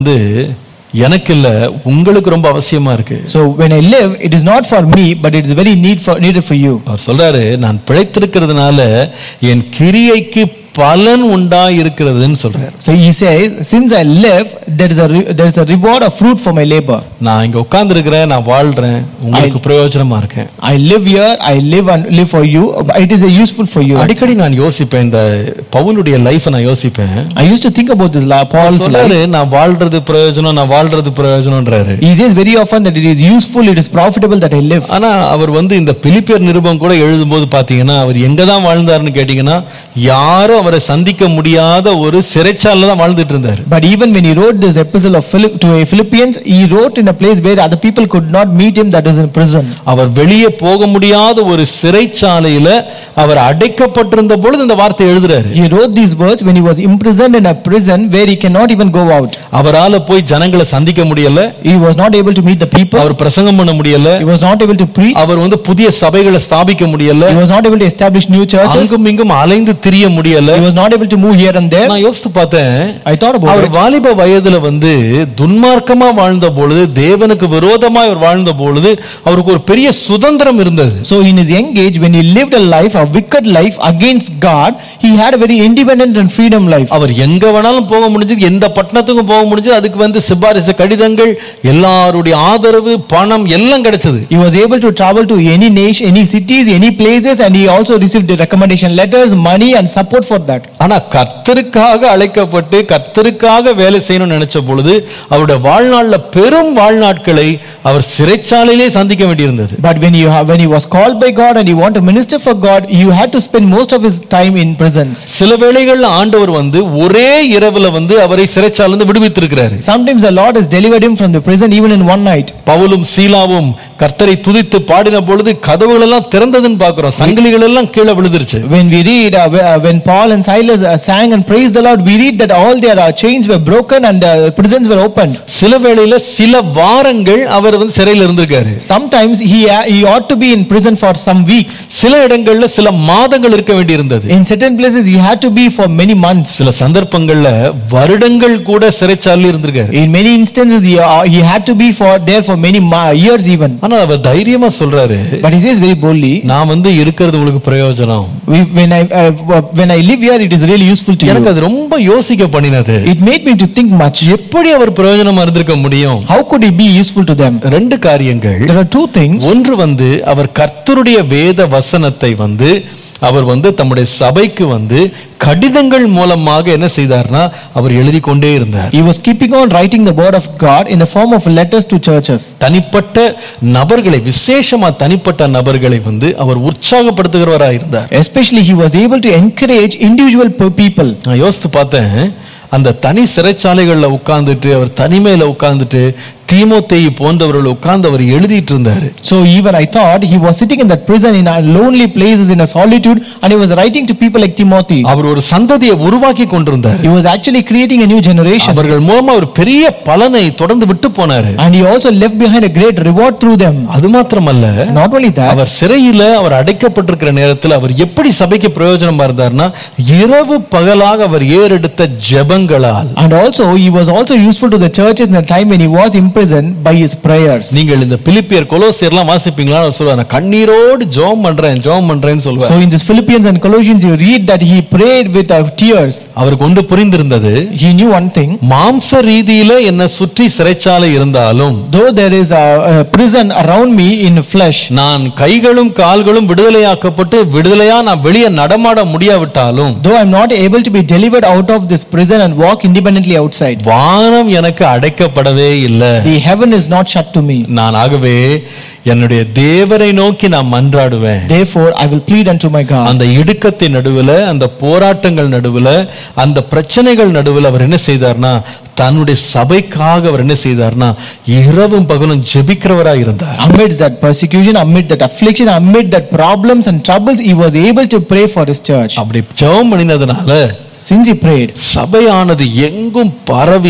வந்து எனக்கு இல்ல உங்களுக்கு ரொம்ப அவசியமா இருக்கு So when I live, it is not for me, but it is very need for, needed for you. அவர் சொல்றாரு நான் பிழைத்திருக்கிறதுனால என் கிரியைக்கு பலன் உண்டா இருக்கிறதுன்னு சொல்றாரு So he says, since I live, there is a re- there is a reward of fruit for my labor. நான் இங்க உட்கார்ந்து நான் வாழ்றேன் உங்களுக்கு பிரயோஜனமா இருக்கேன் I live here, I live and live for you. It is a useful for you. அடிக்கடி நான் யோசிப்பேன் இந்த பவுலுடைய லைஃபை நான் யோசிப்பேன் I used to think about this la- Paul's life. சொல்றாரு நான் வாழ்றது பிரயோஜனம் நான் வாழ்றது பிரயோஜனம்ன்றாரு He says very often that it is useful, it is profitable that I live. ஆனா அவர் வந்து இந்த பிலிப்பியர் நிருபம் கூட எழுதும்போது பாத்தீங்கன்னா அவர் எங்க தான் வாழ்ந்தாருன்னு கேட்டீங்கன்னா யாரும் அவரை சந்திக்க முடியாத ஒரு சிறைச்சாலைல தான் வாழ்ந்துட்டு இருந்தாரு But even when he wrote this epistle of Philipp to a Philippians, he wrote in a place where other people could not meet him, that was in prison. அவர் வெளியே போக முடியாத ஒரு சிறைச்சாலையில அவர் அடைக்கப்பட்டிருந்த பொழுது இந்த வார்த்தை எழுதுறாரு He wrote these words when he was imprisoned in a prison where he cannot even go out. அவரால போய் ஜனங்களை சந்திக்க முடியல He was not able to meet the people. அவர் பிரசங்கம் பண்ண முடியல He was not able to preach. அவர் வந்து புதிய சபைகளை ஸ்தாபிக்க முடியல He was not able to establish new churches. அங்கும் இங்கும் அலைந்து திரிய முடியல He was not able to move here and there. நான் யோசித்து பார்த்தேன் I thought about our it. வாலிப வயதுல வந்து துன்மார்க்கமா வாழ்ந்த பொழுது தேவனுக்கு விரோதமா அவர் வாழ்ந்த பொழுது அவருக்கு ஒரு பெரிய சுதந்திரம் இருந்தது So in his young age, when he lived a life, a wicked life against God, he had a very independent and freedom life. அவர் எங்க வேணாலும் போக முடிஞ்சது எந்த பட்டணத்துக்கும் போக முடிஞ்சது அதுக்கு வந்து சிபாரிசு கடிதங்கள் எல்லாருடைய ஆதரவு பணம் எல்லாம் கிடைச்சது He was able to travel to any nation, any cities, any places, and he also received the recommendation letters, money, and support for that. ஆனா கர்த்தருக்காக அழைக்கப்பட்டு கர்த்தருக்காக வேலை செய்யணும்னு நினைச்ச பொழுது அவருடைய வாழ்நாள்ல பெரும் வாழ்நாட்களை அவர் சிறைச்சாலையிலே சந்திக்க வேண்டியிருந்தது But when you when he was called by God and he want to minister for God, you had to spend most of his time in prisons. சில வேளைகள்ல ஆண்டவர் வந்து ஒரே இரவுல வந்து அவரை சிறைச்சாலிருந்து விடுவித்திருக்கிறாரு Sometimes the Lord has delivered him from the prison even in one night. பவுலும் சீலாவும் கர்த்தரை துதித்து பாடின பொழுது கதவுகள் எல்லாம் திறந்ததுன்னு பார்க்கிறோம் சங்கிலிகள் எல்லாம் கீழே விழுந்துருச்சு When we read, uh, wh- uh, when Paul and Silas uh, sang and praised the Lord, we read that all their uh, chains were broken and uh, prisons were opened. சில வேளையில சில வாரங்கள் அவர் வந்து சிறையில் இருந்திருக்காரு Sometimes he, uh, he ought to be in prison for some weeks. சில இடங்கள்ல சில மாதங்கள் இருக்க வேண்டியிருந்தது In certain places, he had to be for many months. சில சந்தர்ப்பங்கள்ல வருடங்கள் கூட சிறைச்சாலையில் இருந்திருக்காரு In many instances, he, uh, he had to be for there for many ma- years even. ஆனா அவர் தைரியமா சொல்றாரு But he says very boldly, நான் வந்து இருக்கிறது உங்களுக்கு பிரயோஜனம் "We- when I, uh, when I live here, it is really useful to எனக்கு you. அது ரொம்ப யோசிக்க பண்ணினது It made me to think much. எப்படி அவர் பிரயோஜனமா இருந்திருக்க முடியும் How could he be useful to them? ரெண்டு காரியங்கள் There are two things. ஒன்று வந்து அவர் கர்த்தருடைய வேத வசனத்தை வந்து அவர் வந்து தம்முடைய சபைக்கு வந்து கடிதங்கள் மூலமாக என்ன செய்தார்னா அவர் எழுதி கொண்டே இருந்தார் He was keeping on writing the word of God in the form of letters to churches. தனிப்பட்ட நபர்களை விசேஷமா தனிப்பட்ட நபர்களை வந்து அவர் உற்சாகப்படுத்துகிறவராக இருந்தார் Especially, he was able to encourage individual pe- people. நான் யோசித்து பார்த்தேன் அந்த தனி சிறைச்சாலைகளில் உட்கார்ந்துட்டு அவர் தனிமையில உட்கார்ந்துட்டு தீமோத்தேயு போன்றவர்கள் உட்கார்ந்து அவர் எழுதிட்டு இருந்தாரு So even I thought he was sitting in that prison in a lonely places in a solitude and he was writing to people like Timothy. அவர் ஒரு சந்ததியை உருவாக்கி கொண்டிருந்தார் He was actually creating a new generation அவர்கள் மூலமா ஒரு பெரிய பலனை தொடர்ந்து விட்டு போனாரு and he also left behind a great reward through them. அது மாத்திரமல்ல Not only that, அவர் சிறையில அவர் அடைக்கப்பட்டிருக்கிற நேரத்தில் அவர் எப்படி சபைக்கு பிரயோஜனமா இருந்தார்னா இரவு பகலாக அவர் ஏறெடுத்த ஜெபங்களால் and also he was also useful to the churches in the time when he was imprisoned by his prayers. நீங்கள் இந்த பிலிப்பியர் கொலோசியர்லாம் வாசிப்பீங்களா அவர் சொல்லுவார் "நான் கண்ணீரோடு ஜெபம் பண்றேன் ஜெபம் பண்றேன்னு சொல்லுவார் So in this Philippians and Colossians you read that he prayed with uh, tears. அவருக்கு ஒன்று புரிந்திருந்தது He knew one thing, மாம்ச ரீதியில என்னை சுற்றி சிறைச்சாலை இருந்தாலும் though there is a, a prison around me in flesh, நான் கைகளும் கால்களும் விடுதலையாக்கப்பட்டு விடுதலையா நான் வெளியே நடமாட முடியாவிட்டாலும் though I'm not able to be delivered out of this prison and walk independently outside, வானம் எனக்கு அடைக்கப்படவே இல்லை the heaven is not shut to me. நான் ஆகவே என்னுடைய தேவரை நோக்கி நான் மன்றாடுவேன் Therefore, I will plead unto my God. அந்த இடுக்கத்தின் நடுவுல அந்த போராட்டங்கள் நடுவுல அந்த பிரச்சனைகள் நடுவுல அவர் என்ன செய்தார்னா தன்னுடைய சபைக்காக அவர் என்ன செய்தார்னா இரவும் பகலும் ஜெபிக்கிறவரா இருந்தார் Amidst that persecution, amid that affliction, amid that problems and troubles, he was able to pray for his church. அப்படி ஜெபம் பண்ணினதுனால Since he prayed, சபையானது எங்கும் பரவி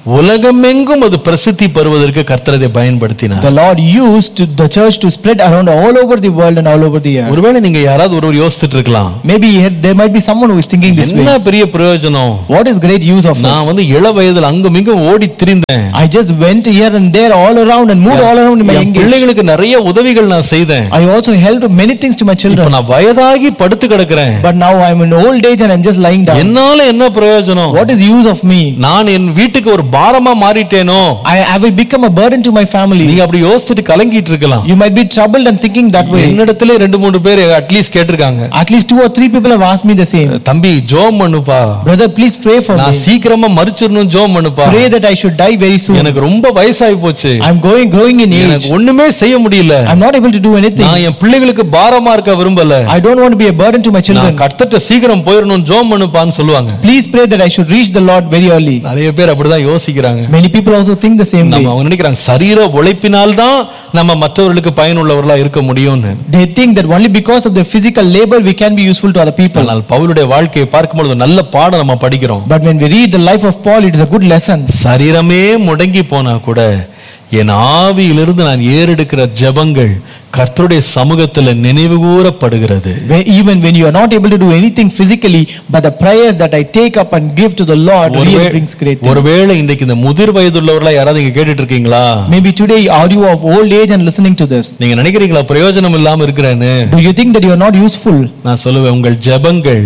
உலகமெங்கும் அது பிரசித்தி பெறுவதற்கு கர்த்தர் இதை பயன்படுத்தினார் The Lord used to- the church to spread around all over the world and all over the earth. ஒருவேளை நீங்க யாராவது ஒருவர் யோசிச்சுட்டு இருக்கலாம் Maybe here- there might be someone who is thinking this என்ன way. பெரிய பிரயோஜனம் What is great use of நான் us? வந்து இள வயதில் அங்கும் இங்கும் ஓடி திரிந்தேன் I just went here and there all around and moved all around in my N young age. பிள்ளைகளுக்கு நிறைய உதவிகள் நான் செய்தேன் I also helped many things to my இப்ப children. நான் வயதாகி படுத்து கிடக்கிறேன் But now I'm in old age and I'm just lying down. என்னால என்ன பிரயோஜனம் What is use of me? நான் என் வீட்டுக்கு ஒரு பாரமா மாறிட்டேனோ I have I become a burden to my family. நீங்க அப்படி யோசிச்சுட்டு கலங்கிட்டு இருக்கலாம் You might be troubled and thinking that way. என்னிடத்துல ரெண்டு மூணு பேர் அட்லீஸ்ட் கேட்டிருக்காங்க At least two or three people have asked me the same. தம்பி ஜோம் பண்ணுப்பா Brother, please pray for நான் me. சீக்கிரமா மறிச்சிடணும் ஜோம் பண்ணுப்பா Pray that I should die very soon. எனக்கு ரொம்ப வயசாகி போச்சு I'm going growing in age. எனக்கு ஒண்ணுமே செய்ய முடியல I'm not able to do anything. நான் என் பிள்ளைகளுக்கு பாரமா இருக்க விரும்பல I don't want to be a burden to my children. நான் கர்த்தட்ட சீக்கிரம் போயிடணும் ஜோம் பண்ணுப்பான்னு சொல்லுவாங்க Please pray that I should reach the Lord very early. நிறைய பேர் அப்படிதான் யோசிக்கிறாங்க Many people also think the same நம்ம way. அவங்க நினைக்கிறாங்க சரீர உழைப்பினால் தான் நம்ம மற்றவர்களுக்கு பயனுள்ளவர்களா இருக்க முடியும்னு They think that only because of the physical labor we can be useful to other people. ஆனால் பவுலுடைய வாழ்க்கையை பார்க்கும்போது ஒரு நல்ல பாடம் நம்ம படிக்கிறோம் But when we read the life of Paul, it is a good lesson. சரீரமே முடங்கி போனா கூட என் ஆவியிலிருந்து நான் ஏறெடுக்கிற ஜெபங்கள் கர்த்தருடைய சமூகத்துல நினைவு கூறப்படுகிறது Where even when you are not able to do anything physically, but the prayers that I take up and give to the Lord really ஒருவே- brings great things. ஒருவேளை இன்றைக்கு இந்த முதிர் வயதுள்ளவர்களா யாராவது இங்க கேட்டுட்டு இருக்கீங்களா Maybe today are you of old age and listening to this? நீங்க நினைக்கிறீங்களா பிரயோஜனம் இல்லாம இருக்கிறேன்னு Do you think that you are not useful? நான் சொல்லுவேன் உங்கள் ஜெபங்கள்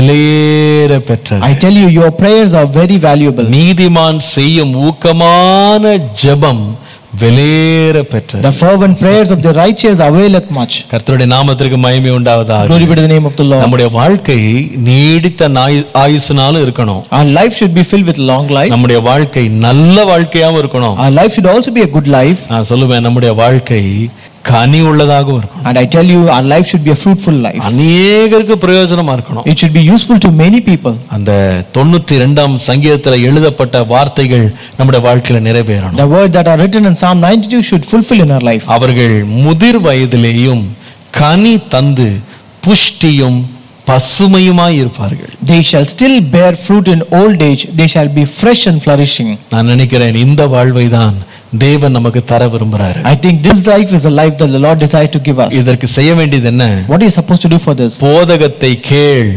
விலையேற பெற்றது I tell you, your prayers are very valuable. நீதிமான் செய்யும் ஊக்கமான ஜெபம் விலையேற பெற்றது The fervent prayers of the righteous availeth much. கர்த்தருடைய நாமத்திற்கு மகிமை உண்டாவதாக Glory be to the name of the Lord. நம்முடைய வாழ்க்கை நீடித்த நாய்- ஆயுசுனாலும் இருக்கணும் Our life should be filled with long life. நம்முடைய வாழ்க்கை நல்ல வாழ்க்கையாவும் இருக்கணும் Our life should also be a good life. நான் சொல்லுவேன் நம்முடைய வாழ்க்கை கனி உள்ளதாகவும் இருக்கணும் And I tell you, our life should be a fruitful life. அநேகருக்கு பிரயோஜனமா இருக்கணும் It should be useful to many people. அந்த தொண்ணூற்றி இரண்டாம் சங்கீதத்துல எழுதப்பட்ட வார்த்தைகள் நம்முடைய வாழ்க்கையில நிறைவேறணும் The words that are written in Psalm 92 should fulfill in our life. அவர்கள் முதிர் வயதிலேயும் கனி தந்து புஷ்டியும் பசுமையுமாய் இருப்பார்கள் They shall still bear fruit in old age. They shall be fresh and flourishing. நான் நினைக்கிறேன் இந்த வாழ்வை தான் தேவன் நமக்கு தர விரும்புறாரு I think this life is a life that the Lord desires to give us. இதற்கு செய்ய வேண்டியது என்ன What are you supposed to do for this? போதகத்தை கேள்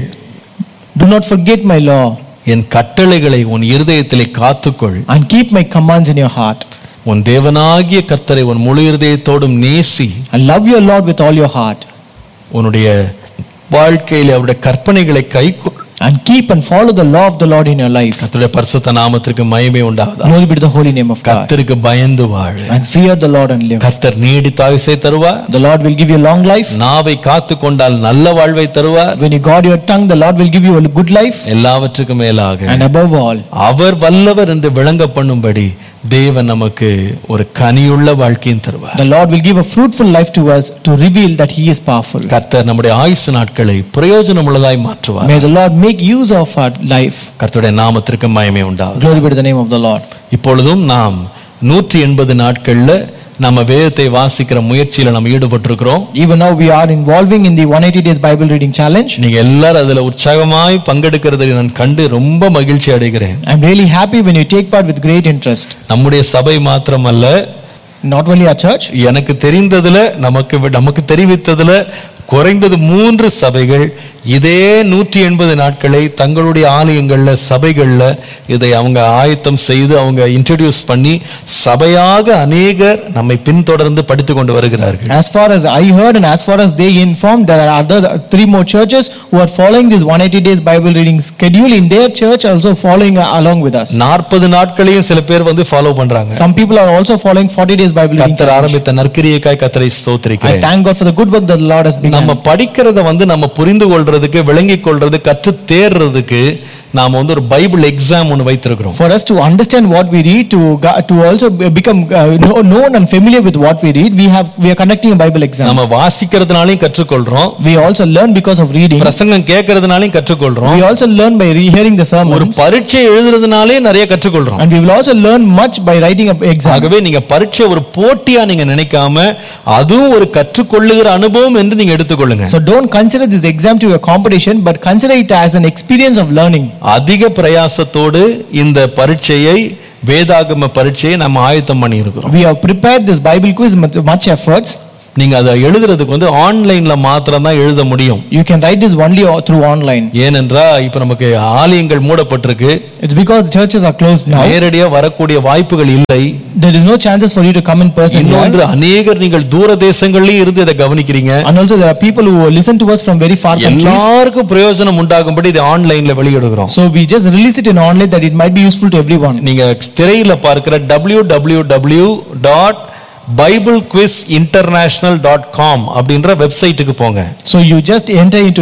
Do not forget my law என் கட்டளைகளை உன் இருதயத்திலே காத்துக்கொள் and keep my commands in your heart. உன் தேவனாகிய கர்த்தரை உன் முழு இருதயத்தோடும் நேசி And love your Lord with all your heart. உன்னுடைய வாழ்க்கையில அவருடைய கற்பனைகளை கை And keep and follow the law of the Lord in your life. கர்த்தருடைய பரிசுத்த நாமத்திற்கு மகிமை உண்டாவதா Glory be to the holy name of God. கர்த்தருக்கு பயந்து வாழு And fear the Lord and live. கர்த்தர் நீடித்தாயுசை தருவார் The Lord will give you long life. நாவை காத்து கொண்டால் நல்ல வாழ்வை தருவார் When you guard your tongue, the Lord will give you a good life. எல்லாவற்றுக்கும் மேலாக And above all, அவர் வல்லவர் என்று விளங்க பண்ணும்படி தேவன் நமக்கு ஒரு கனியுள்ள வாழ்க்கையும் தருவார் the Lord will give a fruitful life to us to reveal that He is powerful. கர்த்தர் நம்முடைய ஆயுசு நாட்களை பிரயோஜனமுள்ளதாய் மாற்றுவார் May the Lord make use of our life. கர்த்தருடைய நாமத்திற்கு மகிமை உண்டாகும் Glory be to the name of the Lord. இப்பொழுதும் நாம் நூற்றி எண்பது நாட்கள்ல நம்ம வேதத்தை வாசிக்கிற முயற்சியில நம்ம ஈடுபட்டிருக்கிறோம் Even now, we are involving in the 180 days Bible reading challenge. நீங்க எல்லாரும் அதுல உற்சாகமாய் பங்கெடுக்கிறதை நான் கண்டு ரொம்ப மகிழ்ச்சி அடைகிறேன் I'm really happy when you take part with great interest. நம்முடைய சபை மாத்திரமல்ல Not only our church, எனக்கு தெரிந்ததுல நமக்கு வி- நமக்கு தெரிவித்ததுல குறைந்தது மூன்று சபைகள் இதே நூற்றி எண்பது நாட்களை தங்களுடைய ஆலயங்கள்ல சபைகள்ல இதை அவங்க ஆயத்தம் செய்து அவங்க இன்ட்ரடியூஸ் பண்ணி சபையாக அநேகர் நம்மை பின்தொடர்ந்து படித்து கொண்டு வருகிறார்கள் as far as I heard and as far as they informed, there are other three more churches who are following this 180 days Bible reading schedule in their church, also following along with us. நாற்பது நாட்களையும் சில பேர் வந்து follow பண்றாங்க Some people are also following 40 days Bible reading கத்தர் challenge. ஆரம்பித்த நற்கிரியக்காய் கத்தரை I ஸ்தோத்திரிக்கிறேன் thank God for the good work that the Lord has begun. நம்ம படிக்கிறத வந்து நம்ம புரிந்து கொள்றதுக்கு விளங்கிக் கொள்றது கற்று தேர்றதுக்கு நாம வந்து ஒரு பைபிள் எக்ஸாம் ஒன்று வைத்திருக்கிறோம் For us to understand what we read, to go- to also be- become uh, know- known and familiar with what we read, we have we are conducting a Bible exam. நம்ம வாசிக்கிறதுனாலையும் கற்றுக்கொள்றோம் We also learn because of reading. பிரசங்கம் கேட்கறதுனாலையும் கற்றுக்கொள்றோம் We also learn by re- hearing the ஒரு sermons, பரீட்சை எழுதுறதுனாலே நிறைய கற்றுக்கொள்றோம் and we will also learn much by writing an exam. ஆகவே நீங்க பரீட்சை ஒரு போட்டியா நீங்க நினைக்காம அதுவும் ஒரு கற்றுக்கொள்ளுகிற அனுபவம் என்று நீங்க எடுத்துக்கொள்ளுங்க So don't consider this exam to be a competition, but consider it as an experience of learning. அதிக பிரயாசத்தோடு இந்த பரீட்சையை வேதாகம பரீட்சையை நம்ம ஆயத்தம் பண்ணி இருக்கிறோம் We have prepared this Bible quiz with much efforts. நீங்க அதை எழுதுறதுக்கு வந்து ஆன்லைன்ல மாத்திரம் தான் எழுத முடியும் You can write this only o- through online. ஏனென்றா இப்ப நமக்கு ஆலயங்கள் மூடப்பட்டிருக்கு It's because the churches are closed now. நேரடியா வரக்கூடிய வாய்ப்புகள் இல்லை There is no chances for you to come in person here. இன்னொன்று அநேகர் நீங்கள் தூர தேசங்கள்லயும் இருந்து இதை கவனிக்கிறீங்க And also there are people who listen to us from very far countries. எல்லாருக்கும் பிரயோஜனம் உண்டாகும்படி இதை ஆன்லைன்ல வெளியிடுகிறோம் So we just release it in online that it might be useful to everyone. நீங்க திரையில பார்க்கிற W W W dot bible quiz international dot com அப்படின்ற வெப்சைட்டுக்கு போங்க So you just enter into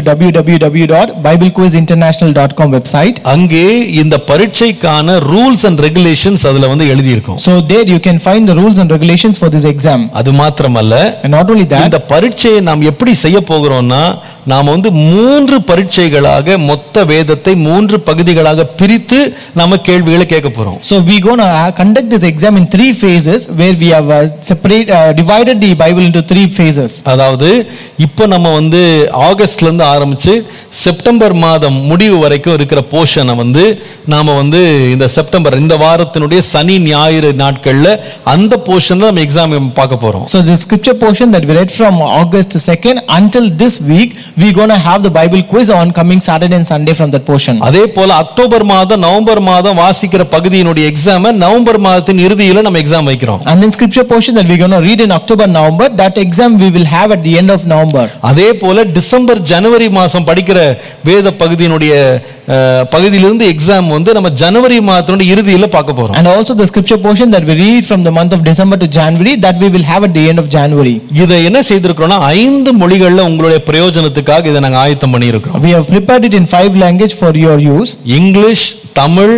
www.biblequizinternational.com website. அங்கே இந்த பரீட்சைக்கான ரூல்ஸ் அண்ட் ரெகுலேஷன்ஸ் அதுல வந்து எழுதியிருக்கும் So there you can find the rules and regulations for this exam. அது மாத்திரமல்ல And not only that, இந்த பரீட்சையை நாம் எப்படி செய்ய போகிறோம்னா நாம் வந்து மூன்று பரீட்சைகளாக மொத்த வேதத்தை மூன்று பகுதிகளாக பிரித்து நம்ம கேள்விகளை கேட்க போறோம் so we gonna uh, conduct this exam in three phases where we have uh, separate uh, divided the Bible into three phases. அதாவது இப்போ நம்ம வந்து ஆகஸ்ட்ல இருந்து ஆரம்பிச்சு செப்டம்பர் மாதம் முடிவு வரைக்கும் இருக்கிற போர்ஷனை வந்து நாம வந்து இந்த செப்டம்பர் இந்த வாரத்தினுடைய சனி ஞாயிறு நாட்கள்ல அந்த போர்ஷன்ல நம்ம எக்ஸாம் பார்க்க போறோம் So the scripture portion that we read from August 2nd until this week, we gonna have the Bible quiz on coming Saturday and Sunday from that portion. அதே போல அக்டோபர் மாதம் நவம்பர் மாதம் வாசிக்கிற பகுதியினுடைய எக்ஸாமை நவம்பர் மாதத்தின் இறுதியில நம்ம எக்ஸாம் வைக்கிறோம் And then scripture portion that we're gonna read in October, November, that exam we will have at the end of November. அதே போல டிசம்பர் ஜனவரி மாதம் படிக்கிற வேத பகுதியினுடைய அஹ், பகுதியிலிருந்து எக்ஸாம் வந்து நம்ம ஜனவரி மாதத்தினுடைய இறுதியில பார்க்க போறோம் And also the scripture portion that we read from the month of December to January, that we will have at the end of January. இதை என்ன செய்திருக்கிறோம்னா ஐந்து மொழிகள்ல உங்களுடைய பிரயோஜனத்துக்காக இதை நாங்க ஆயத்தம் பண்ணியிருக்கிறோம் We have prepared it in five language for your use. English Tamil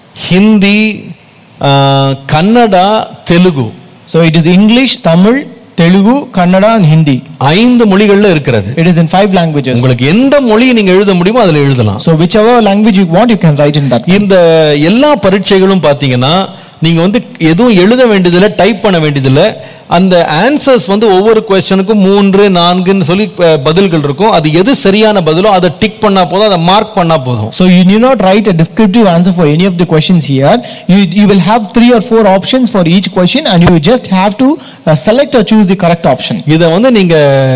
Hindi uh, Kannada Telugu So it is English, Tamil, Telugu, Kannada and Hindi. ஐந்து மொழிகள்ல இருக்கிறது It is in five languages. உங்களுக்கு எந்த மொழியை நீங்க எழுத முடியுமோ அதுல எழுதலாம் So whichever language you want, you can write in that. இந்த எல்லா பரீட்சைகளும் பார்த்தீங்கன்னா நீங்க வந்து எதுவும் எழுத வேண்டியதில்லை டைப் பண்ண வேண்டியதில்லை அந்த ஆன்சர்ஸ் வந்து ஒவ்வொரு கொஸ்டனுக்கும் மூன்று நான்குன்னு சொல்லி அஹ், பதில்கள் இருக்கும் அது எது சரியான பதிலோ அதை டிக் பண்ணா போதும் அதை மார்க் பண்ணா போதும் So you need not write a descriptive answer for any of the questions here. You, you will have three or four options for each question and you just have to uh, select or choose the correct option. இதை வந்து நீங்க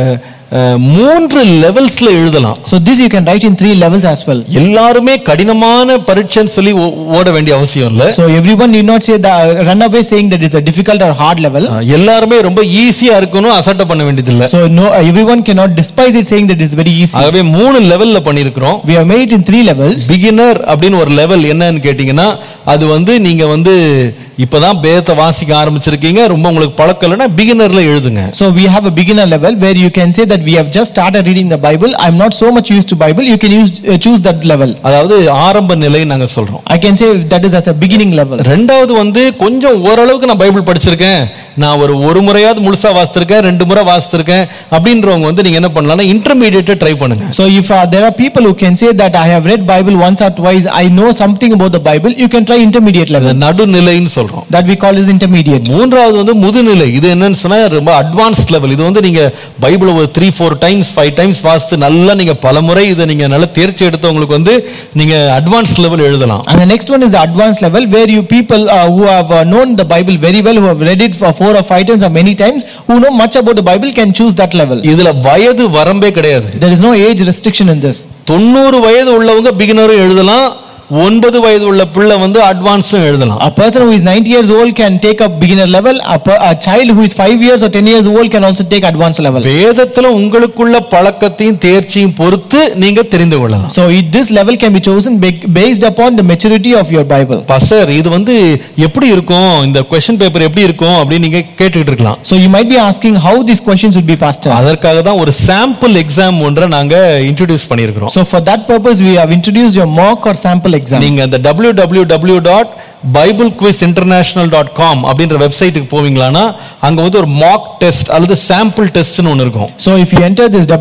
அஹ், மூன்று லெவல்ஸ்ல எழுதலாம் So this you can write in three levels as well. எல்லாருமே கடினமான பரீட்சைன்னு சொல்லி ஓ- ஓட வேண்டிய அவசியம் இல்லை So everyone need not say the run away saying that it's a difficult or hard level. அஹ், எல்லாருமே ரொம்ப ஈஸியா இருக்கணும் அசட்டை பண்ண வேண்டியதில்லை So no, everyone cannot despise it saying that it's very easy. ஆகவே மூணு லெவல்ல பண்ணியிருக்கிறோம் We have made it in three levels. Beginner அப்படின்னு ஒரு லெவல் என்னன்னு கேட்டீங்கன்னா அது வந்து நீங்க வந்து இப்பதான் பேதத்தை வாசிக்க ஆரம்பிச்சிருக்கீங்க ரொம்ப உங்களுக்கு பழக்கம் இல்லைன்னா பிகினர்ல எழுதுங்க So we have a beginner level where you can say that we have just started reading the Bible. I'm not so much used to Bible. You can use uh, choose that level. அதாவது ஆரம்ப நிலை நாங்க சொல்றோம் I can say that is as a beginning level. ரெண்டாவது வந்து கொஞ்சம் ஓரளவுக்கு நான் பைபிள் படிச்சிருக்கேன் நான் ஒரு ஒரு முறையாவது முழுசா வாசிச்சிருக்கேன் ரெண்டு முறை வாசிச்சிருக்கேன் அப்படின்றவங்க வந்து நீங்க என்ன பண்ணலாம்னா இன்டர்மீடியேட்டை ட்ரை பண்ணுங்க So if uh, there are people who can say that I have read Bible once or twice, I know something about the Bible, you can try intermediate இந்த level. நடுநிலைன்னு சொல்றோம் That we call as intermediate. மூன்றாவது வந்து முதுநிலை இது என்னன்னு சொன்னா ரொம்ப அட்வான்ஸ்ட் லெவல் இது வந்து நீங்க பைபிள் ஒரு three four times five times வாசித்து நல்லா நீங்க பலமுறை இதை நீங்க நல்லா தேர்ச்சி எடுத்தவங்களுக்கு வந்து நீங்க அட்வான்ஸ் லெவல் எழுதலாம் And the next one is the advanced level where you people uh, who have uh, known the Bible very well, who have read it for four or five times or many times, who know much about the Bible can choose that level. இதுல வயது வரம்பே கிடையாது There is no age restriction in this. தொண்ணூறு வயது உள்ளவங்க பிகினரும் எழுதலாம் ஒன்பது வயது உள்ள பிள்ளை வந்து அட்வான்ஸும் எழுதலாம் A person who is 90 years old can take up beginner level. A, per, a child who is 5 years or 10 years old can also take advanced level. வேதத்துல உங்களுக்குள்ள பழக்கத்தையும் தேர்ச்சியும் பொறுத்து நீங்க தெரிந்து கொள்ளலாம் So it, this level can be chosen ba- based upon the maturity of your Bible. பசர் இது வந்து எப்படி இருக்கும் இந்த கொஸ்டின் பேப்பர் எப்படி இருக்கும் அப்படின்னு நீங்க கேட்டுக்கிட்டு இருக்கலாம் So you might be asking how these questions would be passed on. அதற்காக தான் ஒரு சாம்பிள் எக்ஸாம் ஒன்றை நாங்க இன்ட்ரோடியூஸ் பண்ணியிருக்கிறோம் So for that purpose, we have introduced your mock or sample exam. நீங்க அந்த W W W dot bible quiz international dot com அப்படின்ற வெப்சைட்டுக்கு போவீங்களான்னா அங்க வந்து ஒரு மாக் டெஸ்ட் அல்லது சாம்பிள் டெஸ்ட்னு ஒன்று இருக்கும் So if you enter this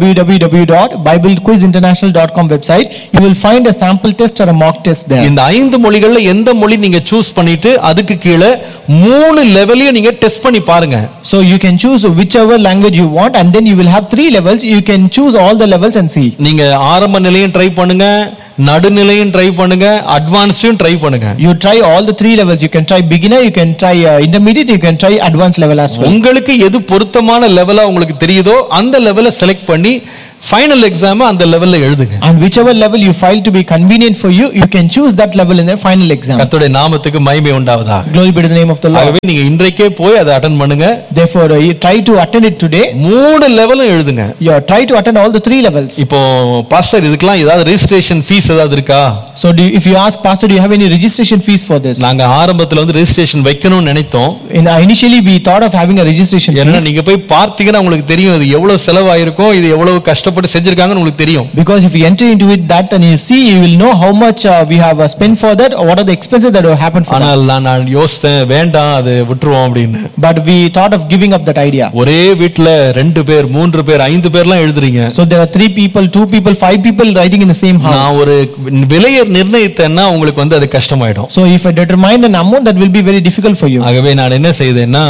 www.biblequizinternational.com website, you will find a sample test or a mock test there. இந்த ஐந்து மொழிகள்ல எந்த மொழி நீங்க சூஸ் பண்ணிட்டு அதுக்கு கீழே மூணு லெவலையும் நீங்க டெஸ்ட் பண்ணி பாருங்க So you can choose whichever language you want and then you will have three levels. You can choose all the levels and see. நீங்க ஆரம்ப நிலையும் ட்ரை பண்ணுங்க நடுநிலையும் ட்ரை பண்ணுங்க அட்வான்ஸையும் ட்ரை பண்ணுங்க You try all the three levels. You can try beginner, you can try uh, intermediate, you can try advanced level as well. உங்களுக்கு எது பொருத்தமான லெவலா உங்களுக்கு தெரியுதோ அந்த லெவலை செலக்ட் பண்ணி ஃபைனல் எக்ஸாம் அந்த லெவல்ல எழுதுங்க And whichever level you feel to be convenient for you, you can choose that level in the final exam. கர்த்தருடைய நாமத்துக்கு மகிமை உண்டாவதாக Glory be to the name of the Lord. ஆகவே நீங்க இன்றைக்கே போய் அதை அட்டன் பண்ணுங்க Therefore, uh, you try to attend it today. மூணு லெவலும் எழுதுங்க You try to attend all the three levels. இப்போ பாஸ்டர் இதுக்கெல்லாம் ஏதாவது ரெஜிஸ்ட்ரேஷன் ஃபீஸ் ஏதாவது இருக்கா So, do you, if you ask Pastor, do you have any registration fees for this? நாங்க ஆரம்பத்துல வந்து ரெஜிஸ்ட்ரேஷன் வைக்கணும்னு நினைத்தோம் In, uh, initially, we thought of having a registration ஏன்னா fees நீங்க போய் பார்த்தீங்கன்னா உங்களுக்கு தெரியும் இது எவ்வளவு செலவாயிருக்கும் இது எவ்வளவு கஷ்டப்பட்டு செஞ்சிருக்காங்கன்னு உங்களுக்கு தெரியும் because if you enter into it that and you see, you will know how much uh, we have uh, spent for that or what are the expenses that have happened for that. ஆனால் நான் நான் யோசித்தேன் வேண்டாம் அது விட்டுருவோம் அப்படின்னு But we thought of giving up that idea. ஒரே வீட்டுல ரெண்டு பேர் மூன்று பேர் ஐந்து பேர்லாம் எழுதுறீங்க So there are three people, two people, five people writing in the same house. நான் ஒரு விலையை நிர்ணயித்தேன்னா உங்களுக்கு வந்து அது கஷ்டமாயிடும் So if I determine an amount, that will be very difficult for you. ஆகவே நான் என்ன செய்தேன்னா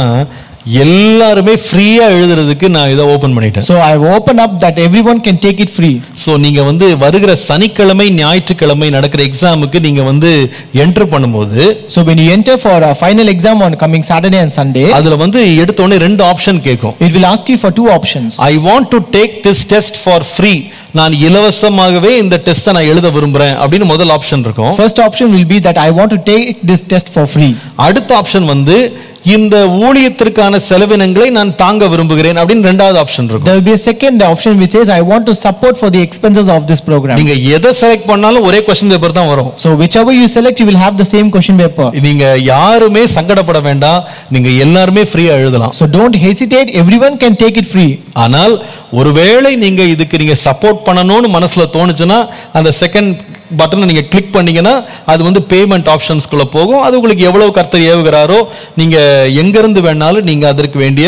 எல்லாருமே ஃப்ரீயா எழுதுறதுக்கு நான் இதை ஓபன் பண்ணிட்டேன் So I open up that everyone can take it free. So நீங்க வந்து வருகிற சனிக்கிழமை ஞாயிற்றுக்கிழமை நடக்கிற எக்ஸாமுக்கு நீங்க வந்து என்டர் பண்ணும்போது So when you enter for a final exam on coming Saturday and Sunday, அதுல வந்து எடுத்த உடனே ரெண்டு ஆப்ஷன் கேட்கும் it will ask you for two options. I want to take this test for free நான் இலவசமாகவே இந்த டெஸ்ட்டை நான் எழுத விரும்புறேன் அப்படின்னு முதல் ஆப்ஷன் இருக்கும் First option will be that I want to take this test for free. அடுத்த ஆப்ஷன் வந்து இந்த ஊழியத்திற்கான செலவினங்களை நான் தாங்க விரும்புகிறேன் அப்படின்னு ரெண்டாவது ஆப்ஷன் இருக்கும் There will be a second option which says I want to support for the expenses of this program. நீங்க எதை செலக்ட் பண்ணாலும் ஒரே கொஸ்டின் பேப்பர் தான் வரும் So whichever you select, you will have the same question paper. நீங்க யாருமே சங்கடப்பட வேண்டாம் நீங்க எல்லாருமே ஃப்ரீயா எழுதலாம் So don't hesitate. Everyone can take it free. ஆனால் ஒருவேளை நீங்க இதுக்கு நீங்க சப்போர்ட் பண்ணணும்னு மனசுல தோணுச்சுன்னா அந்த செகண்ட் பட்டனை நீங்க கிளிக் பண்ணீங்கன்னா அது வந்து பேமெண்ட் ஆப்ஷன்ஸ்குள்ள போகும் அது உங்களுக்கு எவ்வளவு கர்த்தர் ஏவுகிறாரோ நீங்க எங்க இருந்து வேணாலும் நீங்க அதற்கு வேண்டிய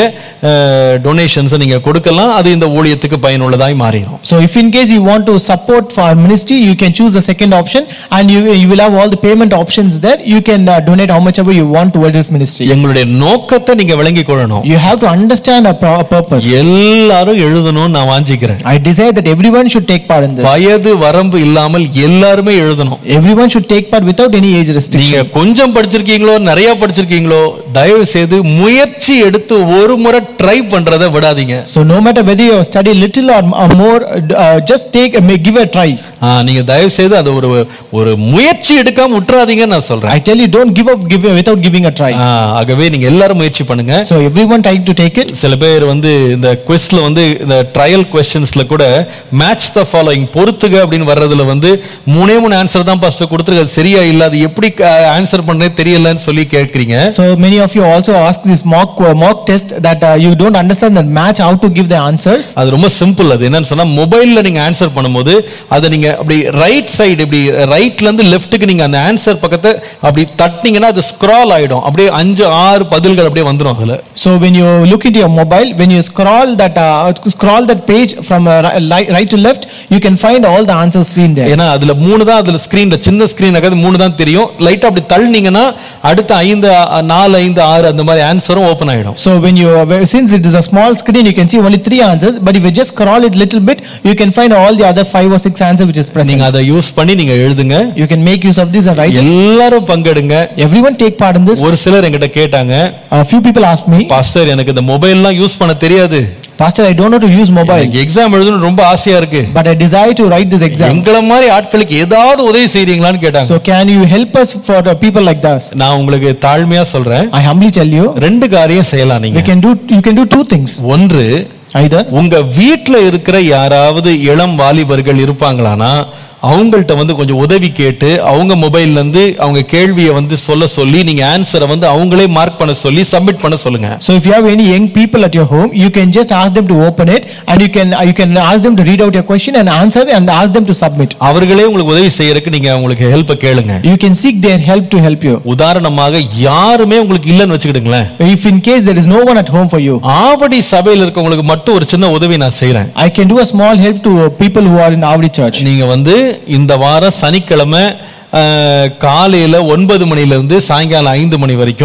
டொனேஷன்ஸை நீங்க கொடுக்கலாம் அது இந்த ஊழியத்துக்கு பயனுள்ளதாய் மாறிடும் So if in case you want to support for our ministry, you can choose the second option and you, you will have all the payment options there. You can uh, donate how much ever you want towards this ministry. எங்களுடைய நோக்கத்தை நீங்க விளங்கிக் கொள்ளணும் You have to understand a pro- purpose. எல்லாரும் எழுதணும்னு நான் வாஞ்சிக்கிறேன் I desire that everyone should take part in this. வயது வரம்பு இல்லாமல் எல்லாருமே எழுதணும் Everyone should take part without any age நீங்க restriction. கொஞ்சம் படிச்சிருக்கீங்களோ நிறைய படிச்சிருக்கீங்களோ தயவு செய்து முயற்சி எடுத்து ஒரு முறை ட்ரை பண்றதை விடாதீங்க So no matter whether you study little or, or more, uh, just take may give a try. ஆ, நீங்க தயவு செய்து அது ஒரு ஒரு முயற்சி எடுக்காம விட்டுறாதீங்கன்னு நான் சொல்றேன் I tell you, don't give up give, without giving a try. ஆ, ஆகவே நீங்க எல்லாரும் முயற்சி பண்ணுங்க So everyone try to take it. சில பேர் வந்து இந்த குவெஸ்ட்ல வந்து இந்த ட்ரையல் கொஸ்டின்ஸ்ல கூட மேட்ச் த ஃபாலோயிங் பொறுத்துக அப்படின்னு வர்றதுல வந்து மூணே மூணு ஆன்சர் தான் ஃபர்ஸ்ட் கொடுத்துருக்கு அது சரியா இல்ல அது எப்படி ஆன்சர் பண்றதே தெரியலன்னு சொல்லி கேட்கறீங்க So many of you also ask this mock uh, mock test that uh, you don't understand the match how to give the answers. அது ரொம்ப சிம்பிள் அது என்னன்னு சொன்னா மொபைல்ல நீங்க ஆன்சர் பண்ணும்போது அதை நீங்க அப்படி ரைட் சைடு இப்படி ரைட்ல இருந்து லெஃப்ட்டுக்கு நீங்க அந்த ஆன்சர் பக்கத்தை அப்படி தட்டினீங்கன்னா அது ஸ்க்ரால் ஆயிடும் அப்படியே அஞ்சு ஆறு பதில்கள் அப்படியே வந்துடும் அதுல So when you look into your mobile, when you scroll that uh, scroll that page from uh, ri- li- right to left, you can find all the answers seen there. ஏன்னா அதுல மூணு தான் அதுல ஸ்கிரீன்ல சின்ன ஸ்கிரீன் மூணு தான் தெரியும் லைட்டா அப்படி தள்ளினீங்கன்னா அடுத்த ஐந்து அ- நாலு ஐந்து ஆறு அந்த மாதிரி ஆன்சரும் ஓபன் ஆயிடும் So when you uh, since it is a small screen, you can see only three answers. But if you just scroll it little bit, you can find all the other five or six answers which is present. நீங்க அதை use பண்ணி நீங்க எழுதுங்க You can make use of this and write it. எல்லாரும் பங்கெடுங்க Everyone take part in this. ஒரு சிலர் என்கிட்ட கேட்டாங்க A few people asked me, pastor எனக்கு இந்த மொபைல்லாம் யூஸ் பண்ண தெரியாது Pastor, I don't know to use mobile, எனக்கு எக்ஸாம் எழுதணும்னு ரொம்ப ஆசையா இருக்கு but I desire to write this exam. எங்கள மாதிரி ஆட்களுக்கு ஏதாவது உதவி செய்றீங்களான்னு கேட்டாங்க So can you help us for the people like this? நான் உங்களுக்கு தாழ்மையா சொல்றேன் I humbly tell you, ரெண்டு காரியம் செய்யலாம் we நீங்க can do you can do two things. ஒன்று Either உங்க வீட்ல இருக்கிற யாராவது இளம் வாலிபர்கள் இருப்பாங்களானா அவங்கள்ட்ட வந்து கொஞ்சம் உதவி கேட்டு அவங்க மொபைல்ல இருந்து அவங்க கேள்வியை வந்து சொல்ல சொல்லி நீங்க ஆன்சரை வந்து அவங்களே மார்க் பண்ண சொல்லி சப்மிட் பண்ண சொல்லுங்க So if you have any young people at your home, you can just ask them to open it and you can you can ask them to read out your question and answer and ask them to submit. அவர்களே உங்களுக்கு உதவி செய்யறதுக்கு நீங்க அவங்களுக்கு help கேளுங்க You can seek their help to help you. உதாரணமாக யாருமே உங்களுக்கு இல்லைன்னு வச்சுக்கிடுங்களேன் If in case there is no one at home for you, Avadi சபையில் இருக்கவங்களுக்கு மட்டும் ஒரு சின்ன உதவி நான் செய்றேன் I can do a small help to uh, people who are in Avdi church. நீங்க வந்து இந்த வாரம் சனிக்கிழமை அஹ், காலையில ஒன்பது மணில இருந்து சாயங்காலம் ஐந்து மணி வரைக்கும்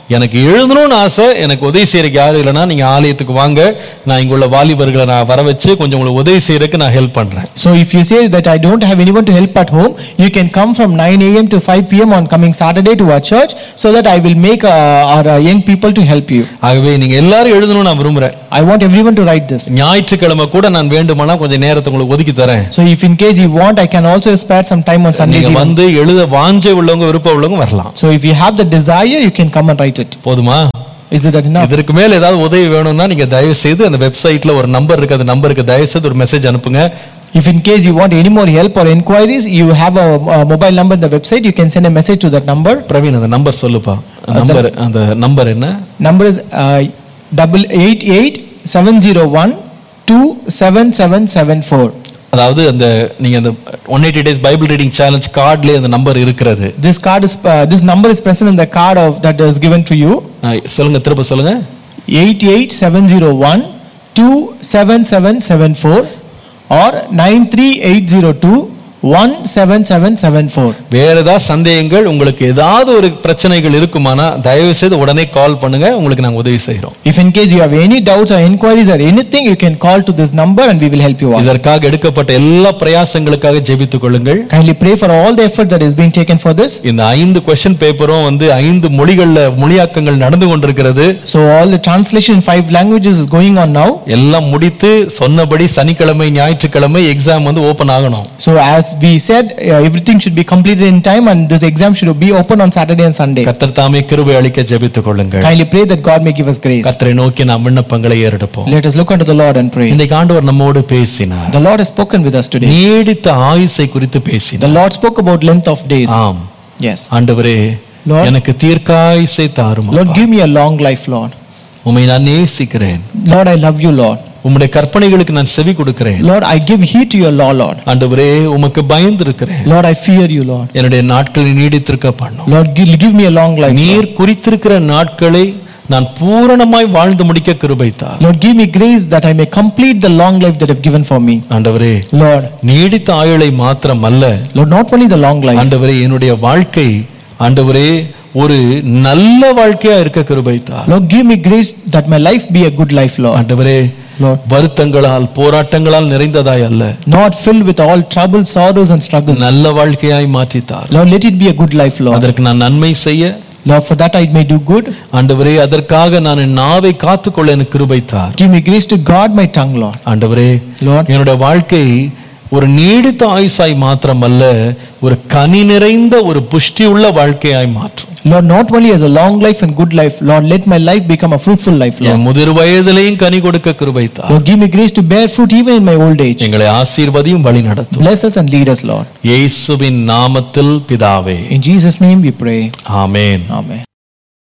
எனக்கு எழுதணும்னு ஆசை எனக்கு உதவி செய்யறதுக்கு யாரும் இல்லைன்னா நீங்க ஆலயத்துக்கு வாங்க நான் இங்குள்ள வாலிபர்களை நான் வர வச்சு கொஞ்சம் உங்களுக்கு உதவி செய்யறதுக்கு நான் ஹெல்ப் பண்றேன் So if you say that I don't have anyone to help at home, you can come from 9 a.m. to 5 p.m. on coming Saturday to our church so that I will make uh, our uh, young people to help you. ஆகவே நீங்க எல்லாரும் எழுதணும்னு நான் விரும்புறேன் I want everyone to write this. ஞாயிற்றுக்கிழமை கூட நான் வேண்டுமானா கொஞ்சம் நேரத்தை உங்களுக்கு ஒதுக்கி தரேன் So if in case you want, I can also spare some time on Sundays. நீங்க even. வந்து எழுத வாஞ்சை உள்ளவங்க விருப்பம் உள்ளவங்க வரலாம் So if you have the desire, you can come and write it. போதுமா Is it enough? இதற்கு மேல ஏதாவது உதவி வேணும்னா நீங்க தயவு செய்து அந்த வெப்சைட்ல ஒரு நம்பர் இருக்கு அந்த நம்பருக்கு தயவு செய்து ஒரு மெசேஜ் அனுப்புங்க If in case you want any more help or inquiries, you have a, a mobile number in the website, you can send a message to that number. Praveen அந்த நம்பர் சொல்லுப்பா நம்பர் அந்த நம்பர் என்ன Number is uh, double eight eight seven zero one two seven seven seven four. அதாவது அந்த நீங்க அந்த one eighty days Bible reading challenge கார்ட்லயே அந்த நம்பர் இருக்கிறது This card is uh, this number is present in the card of that is given to you. ஆ, சொல்லுங்க திரும்ப சொல்லுங்க Eight eight seven zero one two seven seven seven four or nine three eight zero two one seven seven seven four. வேற ஏதாவது சந்தேகங்கள் உங்களுக்கு ஏதாவது ஒரு பிரச்சனைகள் இருக்குமானா தயவு செய்து உடனே கால் பண்ணுங்க உங்களுக்கு நாங்க உதவி செய்றோம் If in case you have any doubts or inquiries or anything, you can call to this number and we will help you out. இதற்காக எடுக்கப்பட்ட எல்லா பிரயாசங்களுக்காக ஜெபித்துக் கொள்ளுங்கள் Kindly pray for all the effort that is being taken for this. இந்த ஐந்து question பேப்பரும் வந்து ஐந்து மொழிகள்ல மொழியாக்கங்கள் நடந்து கொண்டிருக்கிறது So all the translation in five languages is going on now. எல்லாம் முடித்து சொன்னபடி சனிக்கிழமை ஞாயிற்றுக்கிழமை எக்ஸாம் வந்து ஓபன் ஆகணும் So as we said, uh, everything should be completed in time and this exam should be open on Saturday and Sunday. கத்தர் தாமே கிருபை அளிக்க ஜெபித்துக் கொள்ளுங்கள் Kindly pray that God may give us grace. கத்தரை நோக்கி நாம் விண்ணப்பங்களை ஏறெடுப்போம் Let us look unto the Lord and pray. இன்றைக்கு ஆண்டவர் நம்மோடு பேசினார் The Lord has spoken with us today. நீடித்த ஆயுசை குறித்து The பேசினார் Lord spoke about length of days. ஆம் Yes. ஆண்டவரே Lord. எனக்கு தீர்க்காயுசை தாரும் Lord, give me a long life, Lord. உம்மை நான் நேசிக்கிறேன் Lord, I love you, Lord. உம்முடைய கற்பனைகளுக்கு நான் செவி கொடுக்கிறேன் Lord, I give heed to your law, Lord. ஆண்டவரே உமக்கு பயந்து இருக்கிறேன் Lord, I fear you, Lord. என்னுடைய நாட்களை நீடித்திருக்க பண்ணும் Lord, give, give me a long life. Lord. நீர் குறித்திருக்கிற நாட்களை நான் பூரணமாய் வாழ்ந்து முடிக்க கிருபைத்தார் Lord, give me grace that I may complete the long life that you have given for me. ஆண்டவரே Lord, நீடித்த ஆயுளை மாத்திரம் அல்ல Lord, not only the long life. ஆண்டவரே என்னுடைய வாழ்க்கை ஆண்டவரே ஒரு நல்ல வாழ்க்கையா இருக்க கிருபைத்தார் Lord, give me grace that my life be a good life, Lord. ஆண்டவரே Lord, வருத்தங்களால் போராட்டங்களால் நிறைந்ததாய் அல்ல not filled with all troubles, sorrows, and struggles. நல்ல வாழ்க்கையாய் மாற்றித்தார் Lord, let it be a good life, Lord. அதற்கு நான் நன்மை செய்ய Lord, for that I may do good. ஆண்டவரே அதற்காக நான் என் நாவை காத்துக்கொள்ள எனக்கு கிருபைத்தார் Give me grace to guard my tongue, Lord. ஆண்டவரே Lord, என்னுடைய வாழ்க்கை ஒரு நீடித்த ஆயுசாய் மாத்திரமல்ல ஒரு கனி நிறைந்த ஒரு புஷ்டி உள்ள வாழ்க்கையாய் மாற்றும் Lord, not only as a long life and good life, Lord, let my life become a fruitful life, Lord. என் முதிர் வயதிலையும் கனி கொடுக்க கிருபைத்தார் Lord, give me grace to bear fruit even in my old age. எங்களை ஆசீர்வதியும் வழி நடத்தும் Bless us and lead us, Lord. இயேசுவின் நாமத்தில் பிதாவே In Jesus' name we pray. Amen Amen.